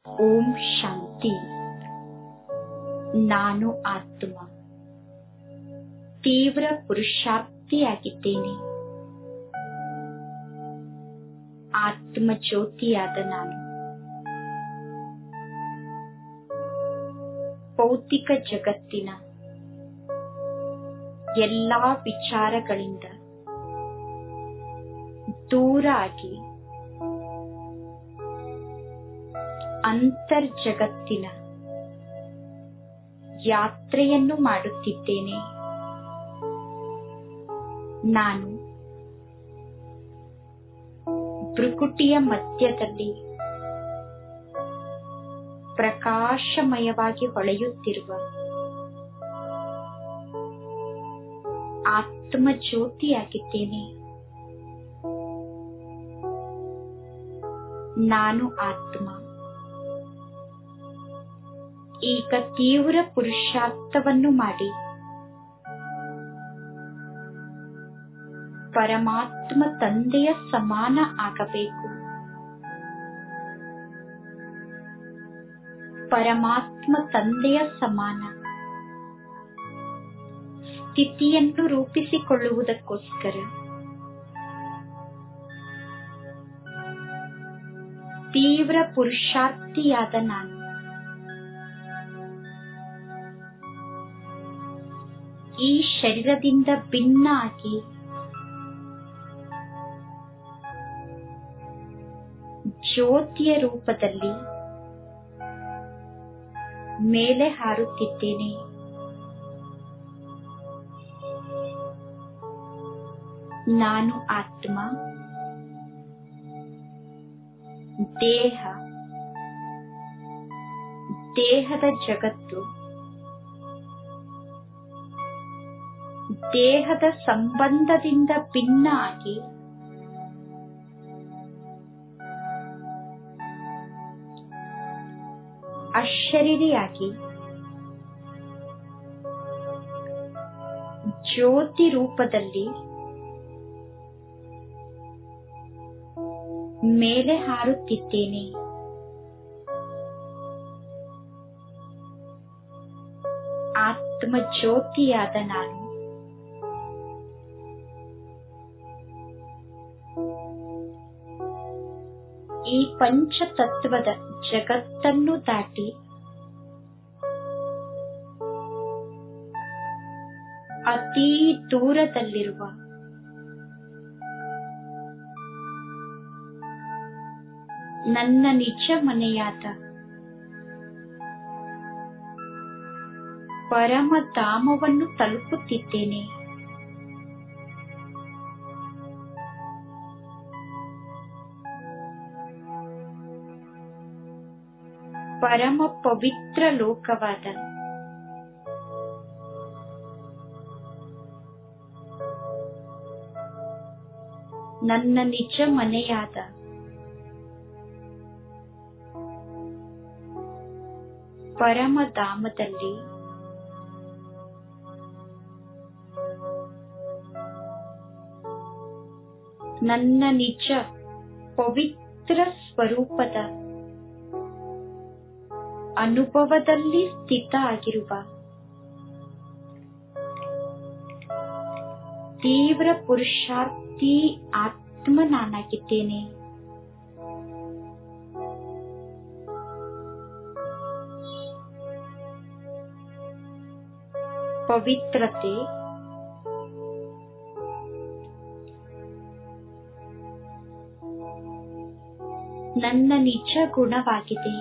ಓಂ ಶಾಂತಿ ನಾನು ಆತ್ಮ ತೀವ್ರ ಪುರುಷಾರ್ಥಿಯಾಗಿದ್ದೇನೆ ಆತ್ಮ ಜ್ಯೋತಿಯಾದ ನಾನು ಭೌತಿಕ ಜಗತ್ತಿನ ಎಲ್ಲಾ ವಿಚಾರಗಳಿಂದ ದೂರ ಆಗಿ ಅಂತರ್ಜಗತ್ತಿನ ಯಾತ್ರೆಯನ್ನು ಮಾಡುತ್ತಿದ್ದೇನೆ ನಾನು ಭೃಕುಟಿಯ ಮಧ್ಯದಲ್ಲಿ ಪ್ರಕಾಶಮಯವಾಗಿ ಹೊಳೆಯುತ್ತಿರುವ ಆತ್ಮ ಜ್ಯೋತಿಯಾಗಿದ್ದೇನೆ ನಾನು ಆತ್ಮ ಈಗ ತೀವ್ರ ಪುರುಷಾರ್ಥವನ್ನು ಮಾಡಿ ಪರಮಾತ್ಮ ತಂದೆಯ ಸಮಾನ ಆಗಬೇಕು ಪರಮಾತ್ಮ ತಂದೆಯ ಸಮಾನ ಸ್ಥಿತಿಯನ್ನು ರೂಪಿಸಿಕೊಳ್ಳುವುದಕ್ಕೋಸ್ಕರ ತೀವ್ರ ಪುರುಷಾರ್ಥಿಯಾದ ನಾನು ಈ ಶರೀರದಿಂದ ಭಿನ್ನ ಆಗಿ ಜ್ಯೋತಿಯ ರೂಪದಲ್ಲಿ ಮೇಲೆ ಹಾರುತ್ತಿದ್ದೇನೆ ನಾನು ಆತ್ಮ ದೇಹ ದೇಹದ ಜಗತ್ತು ದೇಹದ ಸಂಬಂಧದಿಂದ ಭಿನ್ನ ಆಗಿ ಅಶರೀರಿಯಾಗಿ ಜ್ಯೋತಿ ರೂಪದಲ್ಲಿ ಮೇಲೆ ಹಾರುತ್ತಿದ್ದೇನೆ ಆತ್ಮ ಜ್ಯೋತಿಯಾದ ನಾನು ಈ ಪಂಚತತ್ವದ ಜಗತ್ತನ್ನು ದಾಟಿ ಅತೀ ದೂರದಲ್ಲಿರುವ ನನ್ನ ನಿಜ ಮನೆಯಾದ ಪರಮಧಾಮವನ್ನು ತಲುಪುತ್ತಿದ್ದೇನೆ ಪರಮ ಪವಿತ್ರ ಲೋಕವಾದ ನನ್ನ ನಿಜ ಮನೆಯಾದ ಪರಮಧಾಮದಲ್ಲಿ ನನ್ನ ನಿಜ ಪವಿತ್ರ ಸ್ವರೂಪದ ಅನುಭವದಲ್ಲಿ ಸ್ಥಿತ ಆಗಿರುವ ತೀವ್ರ ಪುರುಷಾರ್ಥಿ ಆತ್ಮ ನಾನಾಗಿದ್ದೇನೆ ಪವಿತ್ರತೆ ನನ್ನ ನಿಜ ಗುಣವಾಗಿದೆ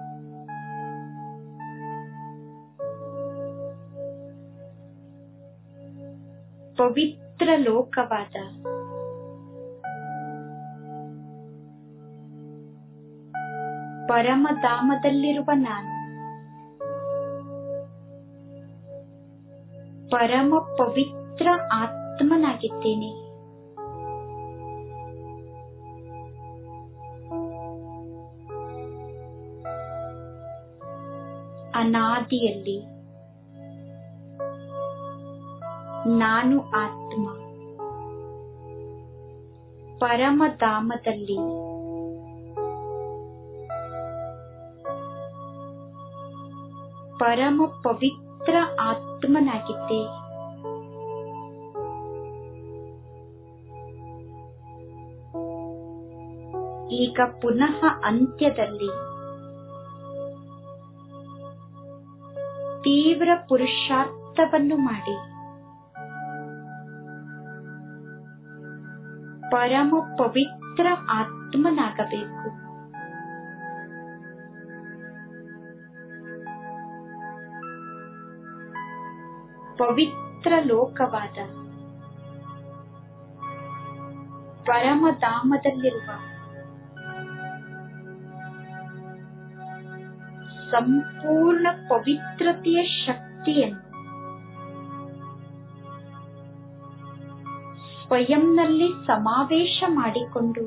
ಪವಿತ್ರ ಲೋಕವಾದ ಪರಮಧಾಮದಲ್ಲಿರುವ ನಾನು ಪರಮ ಪವಿತ್ರ ಆತ್ಮನಾಗಿದ್ದೇನೆ ಅನಾದಿಯಲ್ಲಿ ನಾನು ಆತ್ಮ ಪರಮಧಾಮದಲ್ಲಿ ಪರಮ ಪವಿತ್ರ ಆತ್ಮನಾಗಿದ್ದೆ ಈಗ ಪುನಃ ಅಂತ್ಯದಲ್ಲಿ ತೀವ್ರ ಪುರುಷಾರ್ಥವನ್ನು ಮಾಡಿ ಪರಮ ಪವಿತ್ರ ಆತ್ಮನಾಗಬೇಕು ಪವಿತ್ರ ಲೋಕವಾದ ಪರಮಧಾಮದಲ್ಲಿರುವ ಸಂಪೂರ್ಣ ಪವಿತ್ರತೆಯ ಶಕ್ತಿಯನ್ನು ಸ್ವಯಂನಲ್ಲಿ ಸಮಾವೇಶ ಮಾಡಿಕೊಂಡು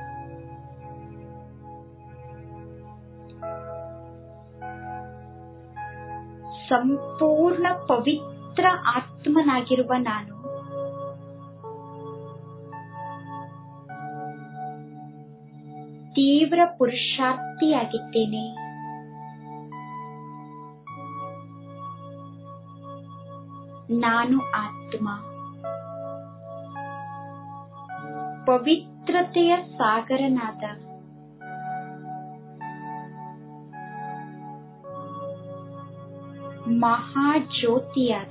ಸಂಪೂರ್ಣ ಪವಿತ್ರ ಆತ್ಮನಾಗಿರುವ ನಾನು ತೀವ್ರ ಪುರುಷಾರ್ಥಿಯಾಗಿದ್ದೇನೆ ನಾನು ಆತ್ಮ ಪವಿತ್ರತೆಯ ಸಾಗರನಾದ ಮಹಾಜ್ಯೋತಿಯಾದ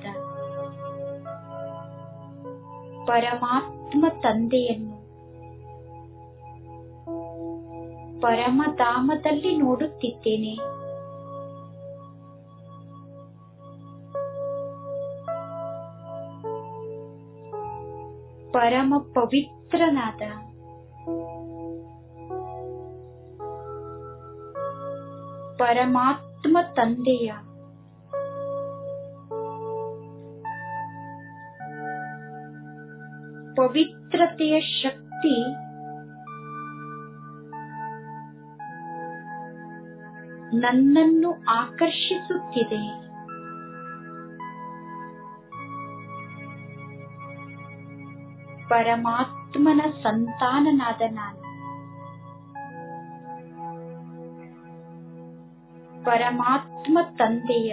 ಪರಮಾತ್ಮ ತಂದೆಯನ್ನು ಪರಮಧಾಮದಲ್ಲಿ ನೋಡುತ್ತಿದ್ದೇನೆ ಪರಮ ಪವಿತ್ರನಾದ ಪರಮಾತ್ಮ ತಂದೆಯ ಪವಿತ್ರತೆಯ ಶಕ್ತಿ ನನ್ನನ್ನು ಆಕರ್ಷಿಸುತ್ತಿದೆ ಪರಮಾತ್ಮನ ಸಂತಾನನಾದ ನಾನು ಪರಮಾತ್ಮ ತಂದೆಯ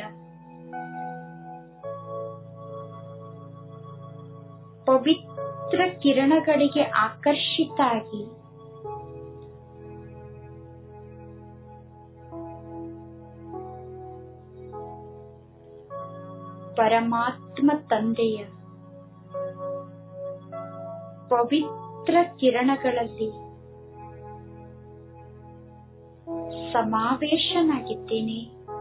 ಪವಿತ್ರ ಕಿರಣಗಳಿಗೆ ಆಕರ್ಷಿತ ಆಗಿ ಪರಮಾತ್ಮ ತಂದೆಯ ಪವಿತ್ರ ಕಿರಣಗಳಲ್ಲಿ ಸಮಾವೇಶನಾಗಿದ್ದೇನೆ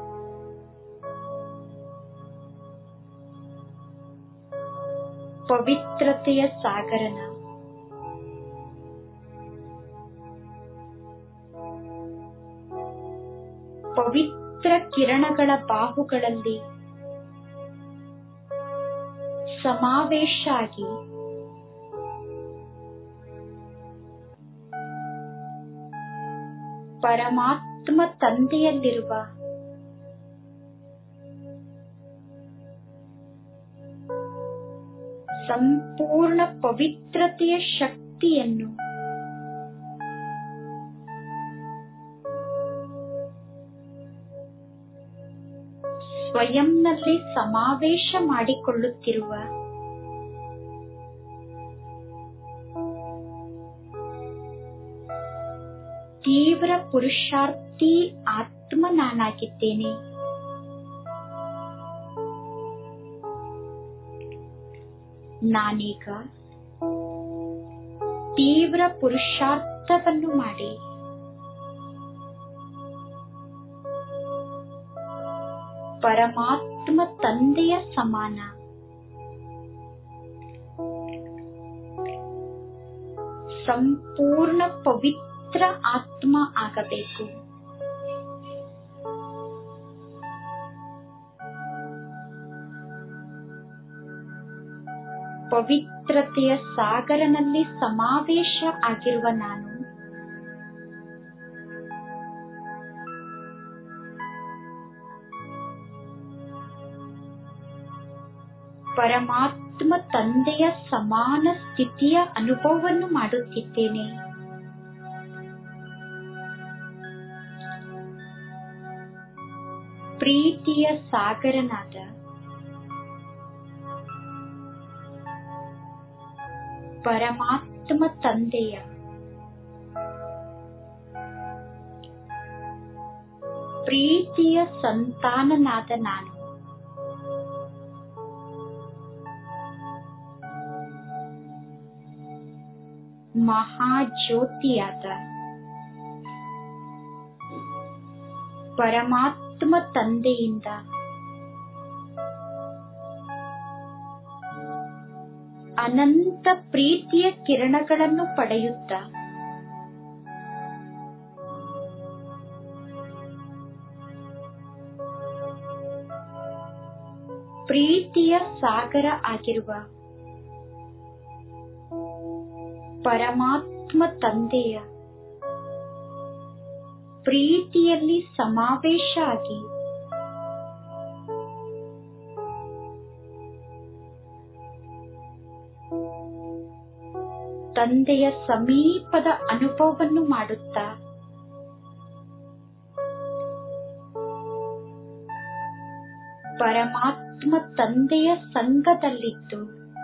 ಪವಿತ್ರತೆಯ ಸಾಗರನ ಪವಿತ್ರ ಕಿರಣಗಳ ಬಾಹುಗಳಲ್ಲಿ ಸಮಾವೇಶ ಆಗಿ ಪರಮಾತ್ಮ ತಂದೆಯಲ್ಲಿರುವ ಸಂಪೂರ್ಣ ಪವಿತ್ರತೆಯ ಶಕ್ತಿಯನ್ನು ಸ್ವಯಂನಲ್ಲಿ ಸಮಾವೇಶ ಮಾಡಿಕೊಳ್ಳುತ್ತಿರುವ ತೀವ್ರ ಪುರುಷಾರ್ಥಿ ಆತ್ಮ ನಾನಾಗಿದ್ದೇನೆ ನಾನೀಗ ತೀವ್ರ ಪುರುಷಾರ್ಥವನ್ನು ಮಾಡಿ ಪರಮಾತ್ಮ ತಂದೆಯ ಸಮಾನ ಸಂಪೂರ್ಣ ಪವಿತ್ರ ಆತ್ಮ ಆಗಬೇಕು ಪವಿತ್ರತೆಯ ಸಾಗರನಲ್ಲಿ ಸಮಾವೇಶ ಆಗಿರುವ ನಾನು ಪರಮಾತ್ಮ ತಂದೆಯ ಸಮಾನ ಸ್ಥಿತಿಯ ಅನುಭವವನ್ನು ಮಾಡುತ್ತಿದ್ದೇನೆ ಪ್ರೀತಿಯ ಸಾಗರನಾದ ಪರಮಾತ್ಮ ತಂದೆಯ ಪ್ರೀತಿಯ ಸಂತಾನನಾದ ನಾನು ಮಹಾಜ್ಯೋತಿಯಾದ ಪರಮಾತ್ಮ ತಂದೆಯಿಂದ ಅನಂತ ಪ್ರೀತಿಯ ಕಿರಣಗಳನ್ನು ಪಡೆಯುತ್ತ ಪ್ರೀತಿಯ ಸಾಗರ ಆಗಿರುವ ಪರಮಾತ್ಮ ತಂದೆಯ ಪ್ರೀತಿಯಲ್ಲಿ ಸಮಾವೇಶ ಆಗಿ ತಂದೆಯ ಸಮೀಪದ ಅನುಭವವನ್ನು ಮಾಡುತ್ತಾ ಪರಮಾತ್ಮ ತಂದೆಯ ಸಂಘದಲ್ಲಿದ್ದು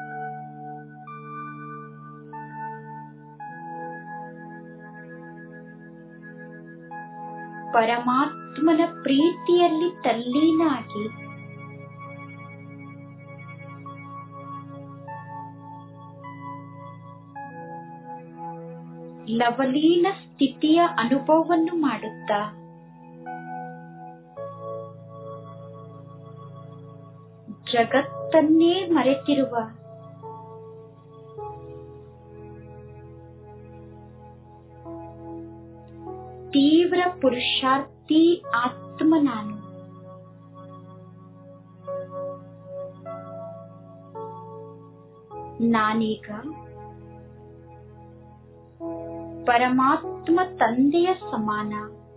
ಪರಮಾತ್ಮನ ಪ್ರೀತಿಯಲ್ಲಿ ತಲ್ಲೀನ ಆಗಿ ಲವಲೀನ ಸ್ಥಿತಿಯ ಅನುಭವವನ್ನು ಮಾಡುತ್ತಾ ಜಗತ್ತನ್ನೇ ಮರೆತಿರುವ ತೀವ್ರ ಪುರುಷಾರ್ಥಿ ಆತ್ಮ ನಾನು ನಾನೀಗ ಪರಮಾತ್ಮ ತಂದೆಯ ಸಮಾನ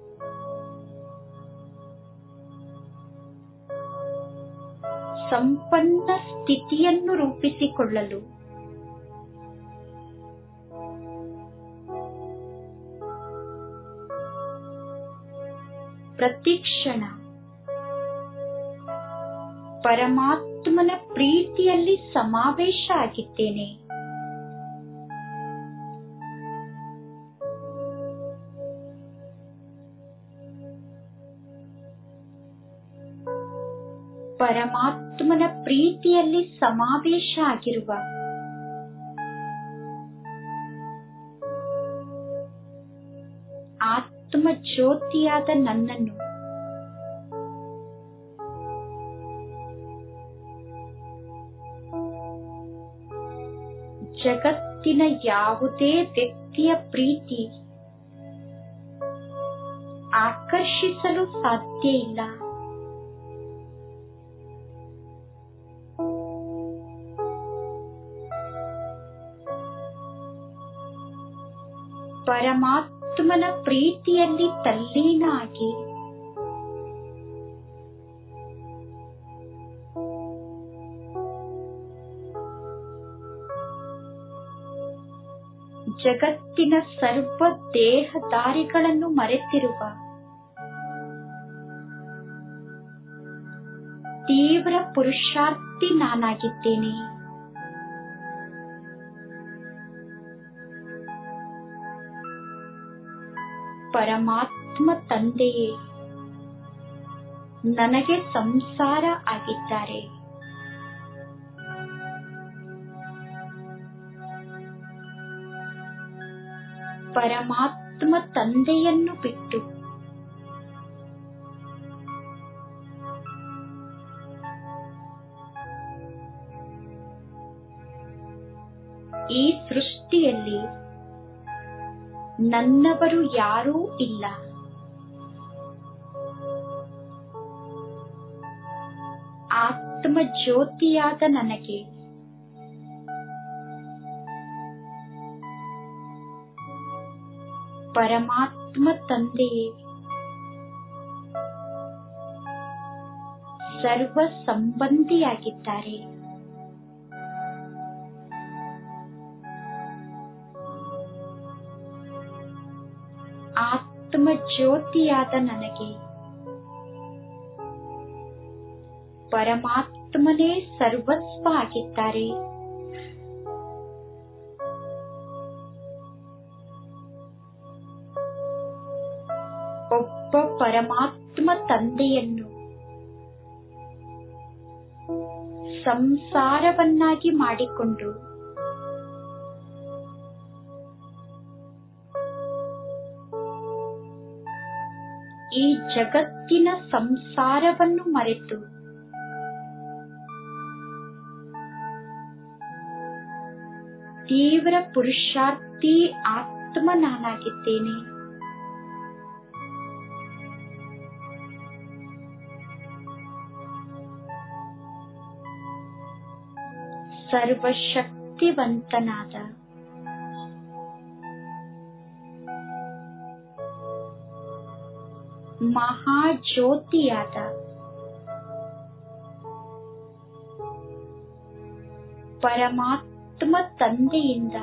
ಸಂಪನ್ನ ಸ್ಥಿತಿಯನ್ನು ರೂಪಿಸಿಕೊಳ್ಳಲು ಪ್ರತಿಕ್ಷಣ ಪರಮಾತ್ಮನ ಪ್ರೀತಿಯಲ್ಲಿ ಸಮಾವೇಶ ಆಗಿದ್ದೇನೆ ಪರಮಾತ್ಮನ ಪ್ರೀತಿಯಲ್ಲಿ ಸಮಾವೇಶ ಆಗಿರುವ ಆತ್ಮ ಜ್ಯೋತಿಯಾದ ನನ್ನನ್ನು ಜಗತ್ತಿನ ಯಾವುದೇ ವ್ಯಕ್ತಿಯ ಪ್ರೀತಿ ಆಕರ್ಷಿಸಲು ಸಾಧ್ಯ ಇಲ್ಲ ಪರಮಾತ್ಮನ ಪ್ರೀತಿಯಲ್ಲಿ ತಲ್ಲೀನ ಆಗಿ ಜಗತ್ತಿನ ಸರ್ವ ದೇಹದಾರಿಗಳನ್ನು ಮರೆತಿರುವ ತೀವ್ರ ಪುರುಷಾರ್ಥಿ ನಾನಾಗಿದ್ದೇನೆ ಪರಮಾತ್ಮ ತಂದೆಯೇ ನನಗೆ ಸಂಸಾರ ಆಗಿದ್ದಾರೆ ಪರಮಾತ್ಮ ತಂದೆಯನ್ನು ಬಿಟ್ಟು ಈ ಸೃಷ್ಟಿಯಲ್ಲಿ ನನ್ನವರು ಯಾರೂ ಇಲ್ಲ ಆತ್ಮ ಜ್ಯೋತಿಯಾದ ನನಗೆ ಪರಮಾತ್ಮ ತಂದೆಯೇ ಸರ್ವ ಸಂಬಂಧಿಯಾಗಿದ್ದಾರೆ ಆತ್ಮ ಜ್ಯೋತಿಯಾದ ನನಗೆ ಪರಮಾತ್ಮನೇ ಸರ್ವಸ್ವ ಆಗಿದ್ದಾರೆ ಒಬ್ಬ ಪರಮಾತ್ಮ ತಂದೆಯನ್ನು ಸಂಸಾರವನ್ನಾಗಿ ಮಾಡಿಕೊಂಡು ಈ ಜಗತ್ತಿನ ಸಂಸಾರವನ್ನು ಮರೆತು ತೀವ್ರ ಪುರುಷಾರ್ಥಿ ಆತ್ಮ ನಾನಾಗಿದ್ದೇನೆ ಸರ್ವಶಕ್ತಿವಂತನಾದ ಮಹಾಜ್ಯೋತಿಯಾದ ಪರಮಾತ್ಮ ತಂದೆಯಿಂದ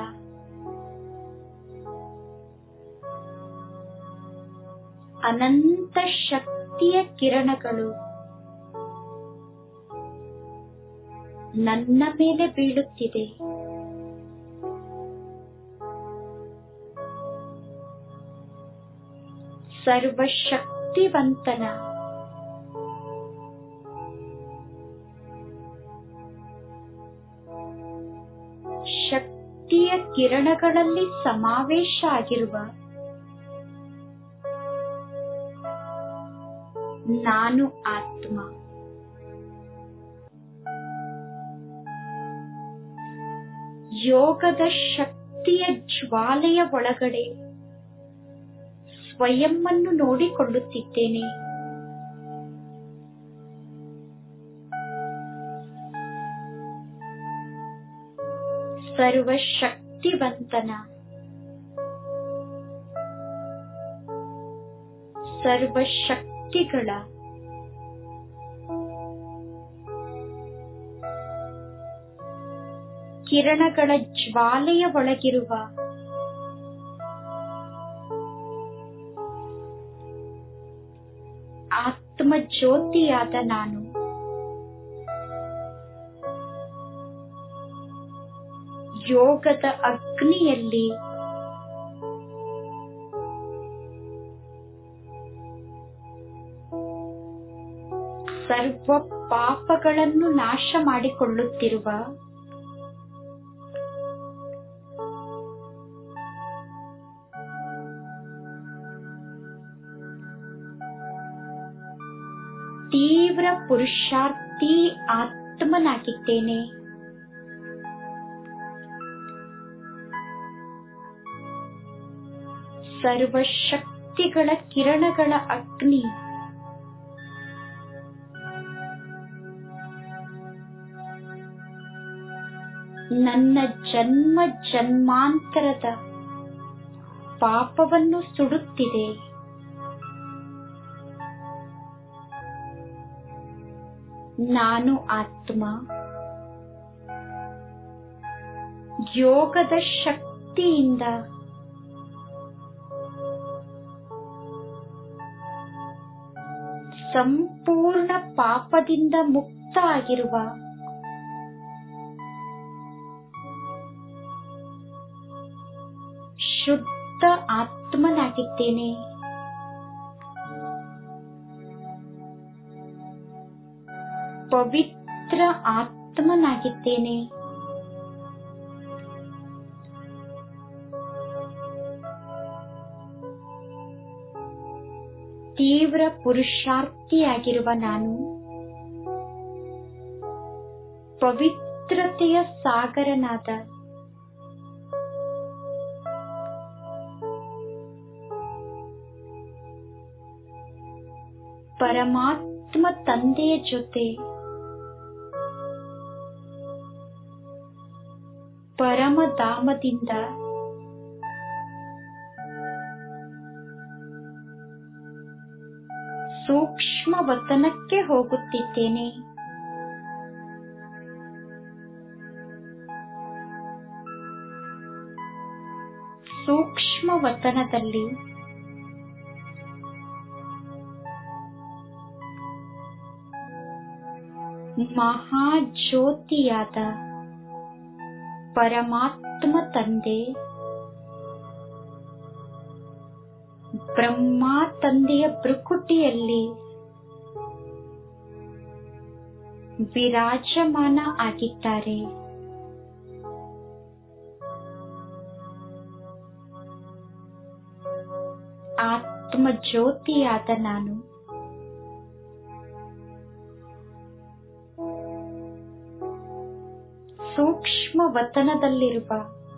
ಅನಂತ ಶಕ್ತಿಯ ಕಿರಣಗಳು ನನ್ನ ಮೇಲೆ ಬೀಳುತ್ತಿದೆ ಸರ್ವಶಕ್ತಿವಂತನ ಶಕ್ತಿಯ ಕಿರಣಗಳಲ್ಲಿ ಸಮಾವೇಶ ಆಗಿರುವ ನಾನು ಆತ್ಮ ಯೋಗದ ಶಕ್ತಿಯ ಜ್ವಾಲೆಯ ಒಳಗಡೆ ಸ್ವಯಂವನ್ನು ನೋಡಿಕೊಳ್ಳುತ್ತಿದ್ದೇನೆ ಸರ್ವಶಕ್ತಿವಂತನ ಸರ್ವಶಕ್ತಿಗಳ ಕಿರಣಗಳ ಜ್ವಾಲೆಯ ಒಳಗಿರುವ ಆತ್ಮ ಜ್ಯೋತಿಯಾದ ನಾನು ಯೋಗದ ಅಗ್ನಿಯಲ್ಲಿ ಸರ್ವ ಪಾಪಗಳನ್ನು ನಾಶ ಮಾಡಿಕೊಳ್ಳುತ್ತಿರುವ ತೀವ್ರ ಪುರುಷಾರ್ಥಿ ಆತ್ಮನಾಗಿದ್ದೇನೆ ಸರ್ವಶಕ್ತಿಗಳ ಕಿರಣಗಳ ಅಗ್ನಿ ನನ್ನ ಜನ್ಮ ಜನ್ಮಾಂತರದ ಪಾಪವನ್ನು ಸುಡುತ್ತಿದೆ ನಾನು ಆತ್ಮ ಯೋಗದ ಶಕ್ತಿಯಿಂದ ಸಂಪೂರ್ಣ ಪಾಪದಿಂದ ಮುಕ್ತ ಆಗಿರುವ ಶುದ್ಧ ಆತ್ಮನಾಗಿದ್ದೇನೆ ಪವಿತ್ರ ಆತ್ಮನಾಗಿದ್ದೇನೆ ತೀವ್ರ ಪುರುಷಾರ್ಥಿಯಾಗಿರುವ ನಾನು ಪವಿತ್ರತೆಯ ಸಾಗರನಾದ ಪರಮಾತ್ಮ ತಂದೆಯ ಜೊತೆ ಪರಮಧಾಮದಿಂದ ಸೂಕ್ಷ್ಮ ವತನಕ್ಕೆ ಹೋಗುತ್ತಿದ್ದೇನೆ ಸೂಕ್ಷ್ಮ ವತನದಲ್ಲಿ ಮಹಾಜ್ಯೋತಿಯಾದ ಪರಮಾತ್ಮ ತಂದೆ ಬ್ರಹ್ಮ ತಂದೆಯ ಭೃಕುಟಿಯಲ್ಲಿ ವಿರಾಜಮಾನ ಆಗಿದ್ದಾರೆ ಆತ್ಮ ಜ್ಯೋತಿಯಾದ ನಾನು ಸೂಕ್ಷ್ಮ ವತನದಲ್ಲಿರುವ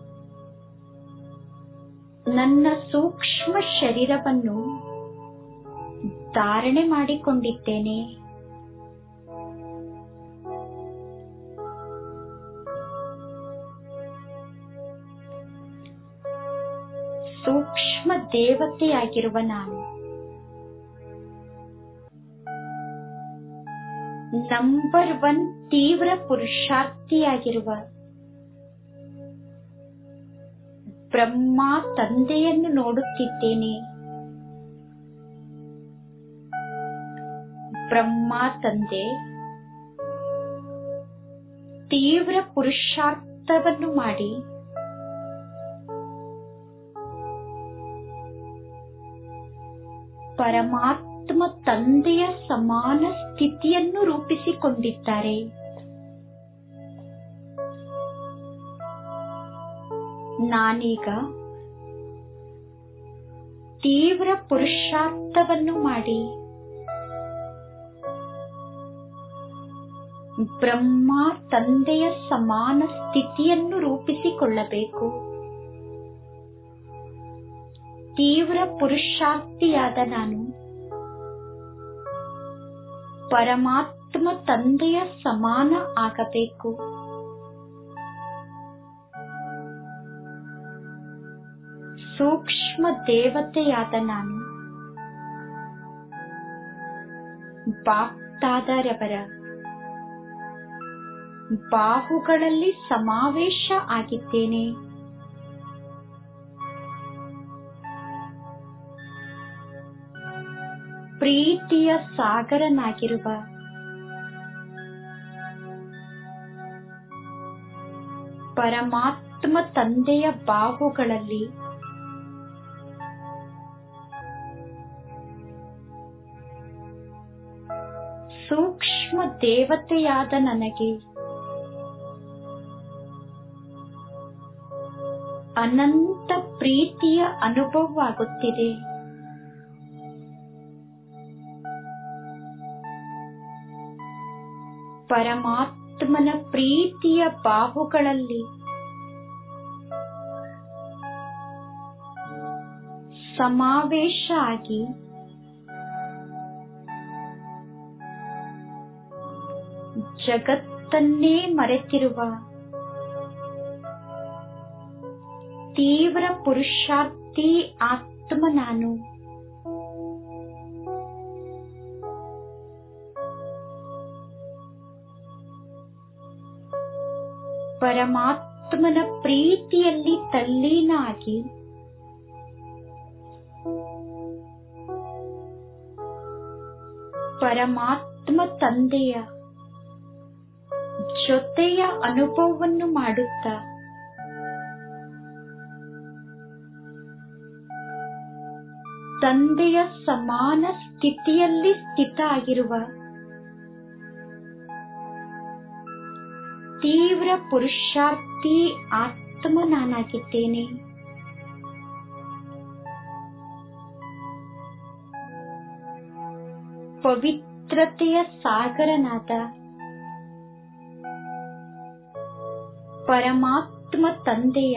ನನ್ನ ಸೂಕ್ಷ್ಮ ಶರೀರವನ್ನು ಧಾರಣೆ ಮಾಡಿಕೊಂಡಿದ್ದೇನೆ ಸೂಕ್ಷ್ಮ ದೇವತೆಯಾಗಿರುವ ನಾನು ನಂಬರ್ ಒನ್ ತೀವ್ರ ಪುರುಷಾರ್ಥಿಯಾಗಿರುವ ಬ್ರಹ್ಮ ತಂದೆಯನ್ನು ನೋಡುತ್ತಿದ್ದೇನೆ ಬ್ರಹ್ಮ ತಂದೆ ತೀವ್ರ ಪುರುಷಾರ್ಥವನ್ನು ಮಾಡಿ ಪರಮಾತ್ಮ ತಂದೆಯ ಸಮಾನ ಸ್ಥಿತಿಯನ್ನು ರೂಪಿಸಿಕೊಂಡಿದ್ದಾರೆ ನಾನೀಗ ತೀವ್ರ ಪುರುಷಾರ್ಥವನ್ನು ಮಾಡಿ ಬ್ರಹ್ಮ ತಂದೆಯ ಸಮಾನ ಸ್ಥಿತಿಯನ್ನು ರೂಪಿಸಿಕೊಳ್ಳಬೇಕು ತೀವ್ರ ಪುರುಷಾರ್ಥಿಯಾದ ನಾನು ಪರಮಾತ್ಮ ತಂದೆಯ ಸಮಾನ ಆಗಬೇಕು ಸೂಕ್ಷ್ಮ ದೇವತೆಯಾದ ನಾನು ಬಾಪ್ತಾದರವರ ಬಾಹುಗಳಲ್ಲಿ ಸಮಾವೇಶ ಆಗಿದ್ದೇನೆ ಪ್ರೀತಿಯ ಸಾಗರನಾಗಿರುವ ಪರಮಾತ್ಮ ತಂದೆಯ ಬಾಹುಗಳಲ್ಲಿ ಸೂಕ್ಷ್ಮ ದೇವತೆಯಾದ ನನಗೆ ಅನಂತ ಪ್ರೀತಿಯ ಅನುಭವವಾಗುತ್ತಿದೆ ಪರಮಾತ್ಮನ ಪ್ರೀತಿಯ ಬಾಹುಗಳಲ್ಲಿ ಸಮಾವೇಶ ಆಗಿ ಜಗತ್ತನ್ನೇ ಮರೆತಿರುವ ತೀವ್ರ ಪುರುಷಾರ್ಥಿ ಆತ್ಮ ನಾನು ಪರಮಾತ್ಮನ ಪ್ರೀತಿಯಲ್ಲಿ ತಲ್ಲೀನ ಆಗಿ ಪರಮಾತ್ಮ ತಂದೆಯ ಜೊತೆಯ ಅನುಭವವನ್ನು ಮಾಡುತ್ತಾ ತಂದೆಯ ಸಮಾನ ಸ್ಥಿತಿಯಲ್ಲಿ ಸ್ಥಿತ ಆಗಿರುವ ತೀವ್ರ ಪುರುಷಾರ್ಥಿ ಆತ್ಮ ನಾನಾಗಿದ್ದೇನೆ ಪವಿತ್ರತೆಯ ಸಾಗರನಾದ ಪರಮಾತ್ಮ ತಂದೆಯ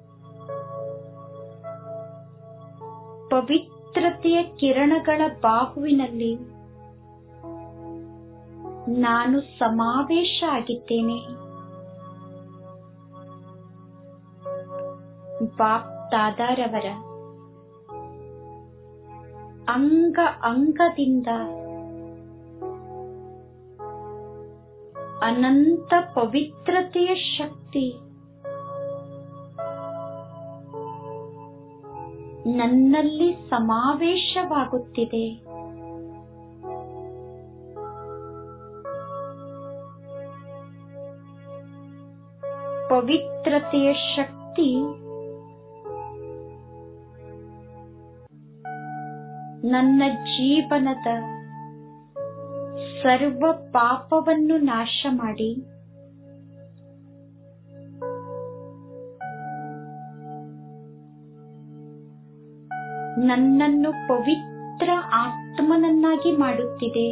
ಪವಿತ್ರತೆಯ ಕಿರಣಗಳ ಬಾಹುವಿನಲ್ಲಿ ನಾನು ಸಮಾವೇಶ ಆಗಿದ್ದೇನೆ ಬಾಪ್ ದಾದಾರವರ ಅಂಗ ಅಂಗದಿಂದ ಅನಂತ ಪವಿತ್ರತೆಯ ಶಕ್ತಿ ನನ್ನಲ್ಲಿ ಸಮಾವೇಶವಾಗುತ್ತಿದೆ ಪವಿತ್ರತೆಯ ಶಕ್ತಿ ನನ್ನ ಜೀವನದ ಸರ್ವ ಪಾಪವನ್ನು ನಾಶ ಮಾಡಿ ನನ್ನನ್ನು ಪವಿತ್ರ ಆತ್ಮನನ್ನಾಗಿ ಮಾಡುತ್ತಿದೆ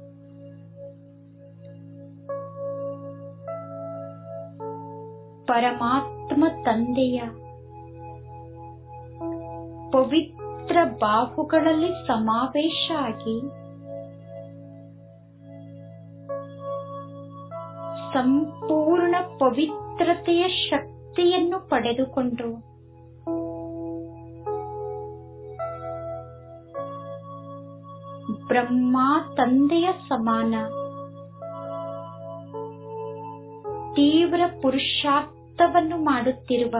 ಪರಮಾತ್ಮ ತಂದೆಯ ಪವಿತ್ರ ಬಾಹುಗಳಲ್ಲಿ ಸಮಾವೇಶ ಆಗಿ ಸಂಪೂರ್ಣ ಪವಿತ್ರತೆಯ ಶಕ್ತಿಯನ್ನು ಪಡೆದುಕೊಂಡು ಬ್ರಹ್ಮ ತಂದೆಯ ಸಮಾನ ತೀವ್ರ ಪುರುಷಾರ್ಥವನ್ನು ಮಾಡುತ್ತಿರುವ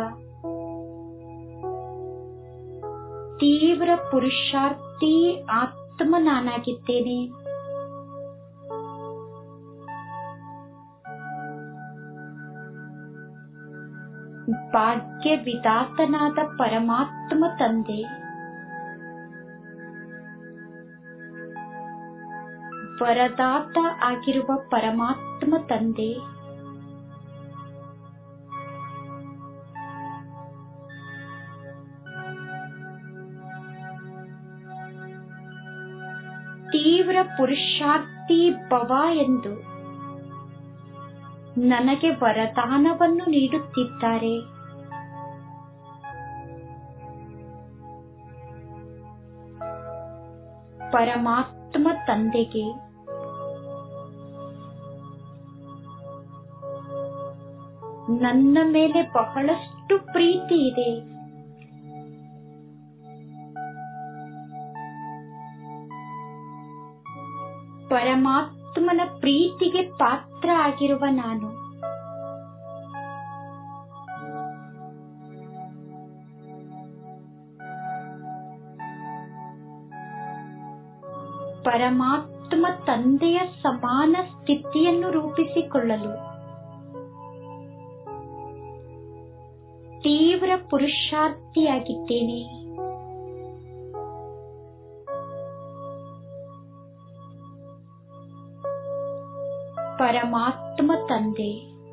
ತೀವ್ರ ಪುರುಷಾರ್ಥಿ ಆತ್ಮ ನಾನಾಗಿದ್ದೇನೆ ಭಾಗ್ಯ ವಿಧಾತನಾದ ಪರಮಾತ್ಮ ತಂದೆ ವರದಾತ ಆಗಿರುವ ಪರಮಾತ್ಮ ತಂದೆ ತೀವ್ರ ಪುರುಷಾರ್ಥಿ ಭವ ಎಂದು ನನಗೆ ವರದಾನವನ್ನು ನೀಡುತ್ತಿದ್ದಾರೆ ಪರಮಾತ್ಮ ತಂದೆಗೆ ನನ್ನ ಮೇಲೆ ಬಹಳಷ್ಟು ಪ್ರೀತಿ ಇದೆ ಪರಮಾತ್ಮನ ಪ್ರೀತಿಗೆ ಪಾತ್ರ ಆಗಿರುವ ನಾನು ಪರಮಾತ್ಮ ತಂದೆಯ ಸಮಾನ ಸ್ಥಿತಿಯನ್ನು ರೂಪಿಸಿಕೊಳ್ಳಲು ತೀವ್ರ ಪುರುಷಾರ್ಥಿಯಾಗಿದ್ದೇನೆ ಪರಮಾತ್ಮ ತಂದೆ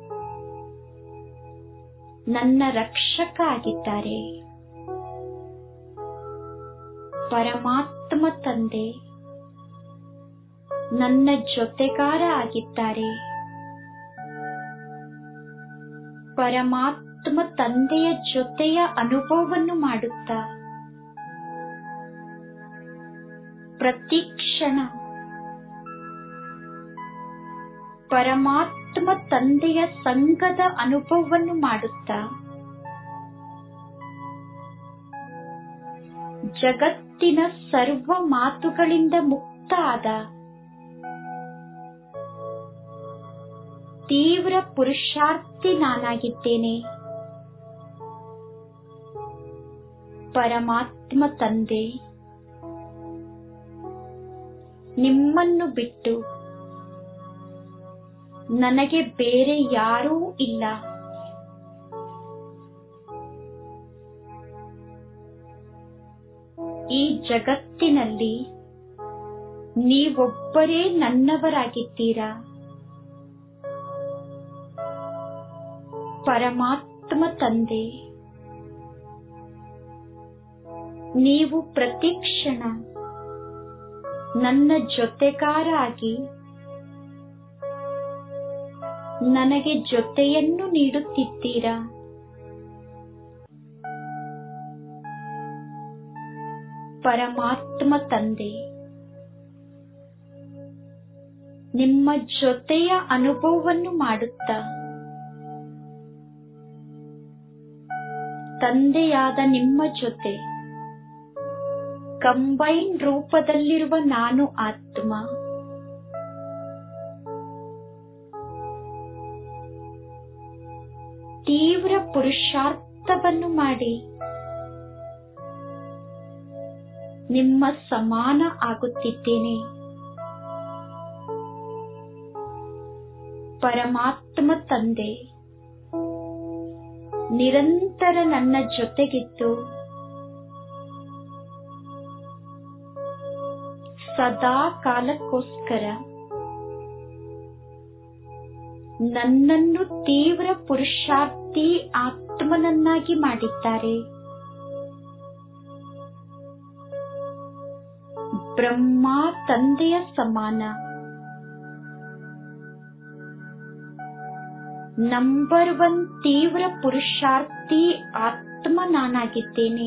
ನನ್ನ ರಕ್ಷಕ ಆಗಿದ್ದಾರೆ ಪರಮಾತ್ಮ ತಂದೆ ನನ್ನ ಜೊತೆಗಾರ ಆಗಿದ್ದಾರೆ ಪರಮಾತ್ಮ ತಂದೆಯ ಜೊತೆಯ ಅನುಭವವನ್ನು ಮಾಡುತ್ತಾ ಪ್ರತಿ ಕ್ಷಣ ಪರಮಾತ್ಮ ತಂದೆಯ ಸಂಘದ ಅನುಭವವನ್ನು ಮಾಡುತ್ತಾ ಜಗತ್ತಿನ ಸರ್ವ ಮಾತುಗಳಿಂದ ಮುಕ್ತ ಆದ ತೀವ್ರ ಪುರುಷಾರ್ಥಿ ನಾನಾಗಿದ್ದೇನೆ ಪರಮಾತ್ಮ ತಂದೆ ನಿಮ್ಮನ್ನು ಬಿಟ್ಟು ನನಗೆ ಬೇರೆ ಯಾರೂ ಇಲ್ಲ ಈ ಜಗತ್ತಿನಲ್ಲಿ ನೀವೊಬ್ಬರೇ ನನ್ನವರಾಗಿದ್ದೀರಾ ಪರಮಾತ್ಮ ತಂದೆ ನೀವು ಪ್ರತಿ ಕ್ಷಣ ನನ್ನ ಜೊತೆಗಾರ ಆಗಿ ನನಗೆ ಜೊತೆಯನ್ನು ನೀಡುತ್ತಿದ್ದೀರಾ ಪರಮಾತ್ಮ ತಂದೆ ನಿಮ್ಮ ಜೊತೆಯ ಅನುಭವವನ್ನು ಮಾಡುತ್ತಾ ತಂದೆಯಾದ ನಿಮ್ಮ ಜೊತೆ ಕಂಬೈನ್ ರೂಪದಲ್ಲಿರುವ ನಾನು ಆತ್ಮ ತೀವ್ರ ಪುರುಷಾರ್ಥವನ್ನು ಮಾಡಿ ನಿಮ್ಮ ಸಮಾನ ಆಗುತ್ತಿದ್ದೇನೆ ಪರಮಾತ್ಮ ತಂದೆ ನಿರಂತರ ನನ್ನ ಜೊತೆಗಿದ್ದು ಸದಾ ಕಾಲಕ್ಕೋಸ್ಕರ ನನ್ನನ್ನು ತೀವ್ರ ಪುರುಷಾರ್ಥಿ ಆತ್ಮನನ್ನಾಗಿ ಮಾಡಿದ್ದಾರೆ ಬ್ರಹ್ಮ ತಂದೆಯ ಸಮಾನ ನಂಬರ್ ಒನ್ ತೀವ್ರ ಪುರುಷಾರ್ಥಿ ಆತ್ಮ ನಾನಾಗಿದ್ದೇನೆ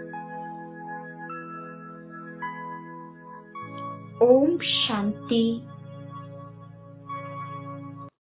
ಓಂ ಶಾಂತಿ